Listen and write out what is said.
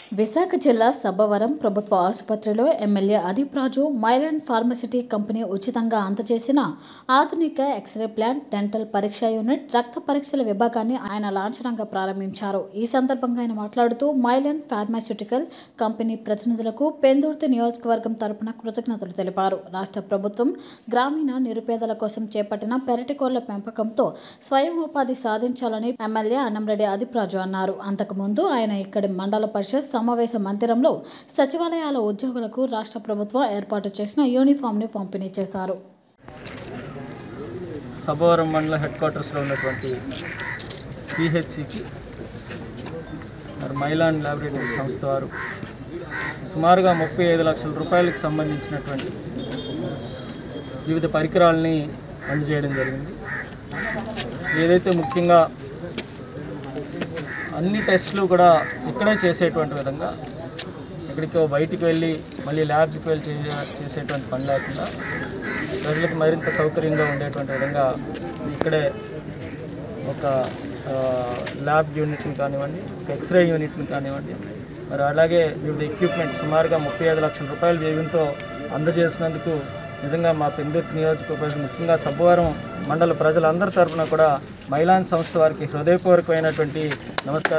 విశాఖ జిల్లా సబ్బవరం ప్రభుత్వ ఆసుపత్రిలో MLA Adeep Raju Mylan pharma city company ఉచితంగా అందజేసిన ఆధునిక ఎక్స్రే ప్లాంట్ డెంటల్ పరీక్ష యూనిట్ రక్త పరీక్షల విభాగాన్ని ఆయన లాంఛనంగా ప్రారంభించారు ఈ సందర్భంగా ఆయన మాట్లాడుతూ మైలాండ్ ఫార్మాస్యూటికల్ కంపెనీ ప్రతినిధులకు పెందుర్తి నియోజకవర్గం తరపున కృతజ్ఞతలు తెలిపారు రాష్ట్ర ప్రభుత్వం గ్రామీణ నిరుపేదల కోసం చేపట్టిన పెరటికోళ్ల పెంపకంతో స్వయం ఉపాధి సాధించాలని ఎమ్మెల్యే అన్నంరెడ్డి అదీప్ రాజు అన్నారు అంతకుముందు ఆయన ఇక్కడి మండల పరిషత్ సమావేశ మందిరంలో సచివాలయాల ఉద్యోగులకు రాష్ట్ర ప్రభుత్వం ఏర్పాటు చేసిన యూనిఫామ్ని పంపిణీ చేశారు సభవరం మండల హెడ్ క్వార్టర్స్లో ఉన్నటువంటి పిహెచ్సికి మరి మైలాన్ ల్యాబొరేటరీ సంస్థ వారు సుమారుగా ముప్పై ఐదు లక్షల రూపాయలకు సంబంధించినటువంటి వివిధ పరికరాలని అందజేయడం జరిగింది ఏదైతే ముఖ్యంగా అన్ని టెస్టులు కూడా ఇక్కడే చేసేటువంటి విధంగా ఎక్కడికో బయటికి వెళ్ళి మళ్ళీ ల్యాబ్స్కి వెళ్ళి చేసే- చేసేటువంటి పని లేకుండా ప్రజలకు మరింత సౌకర్యంగా ఉండేటువంటి విధంగా ఇక్కడే ఒక ఆ, ల్యాబ్ యూనిట్ని కానివ్వండి ఒక ఎక్స్రే యూనిట్ని కానివ్వండి మరి అలాగే వివిధ ఎక్విప్మెంట్ సుమారుగా ముప్పై ఐదు లక్షల రూపాయల వ్యయంతో అందజేసినందుకు నిజంగా మా పెందుర్తి నియోజక ప్రజలు ముఖ్యంగా సబ్బవరం మండల ప్రజలందరి తరఫున కూడా మైలాన్ సంస్థ వారికి హృదయపూర్వకమైనటువంటి నమస్కారం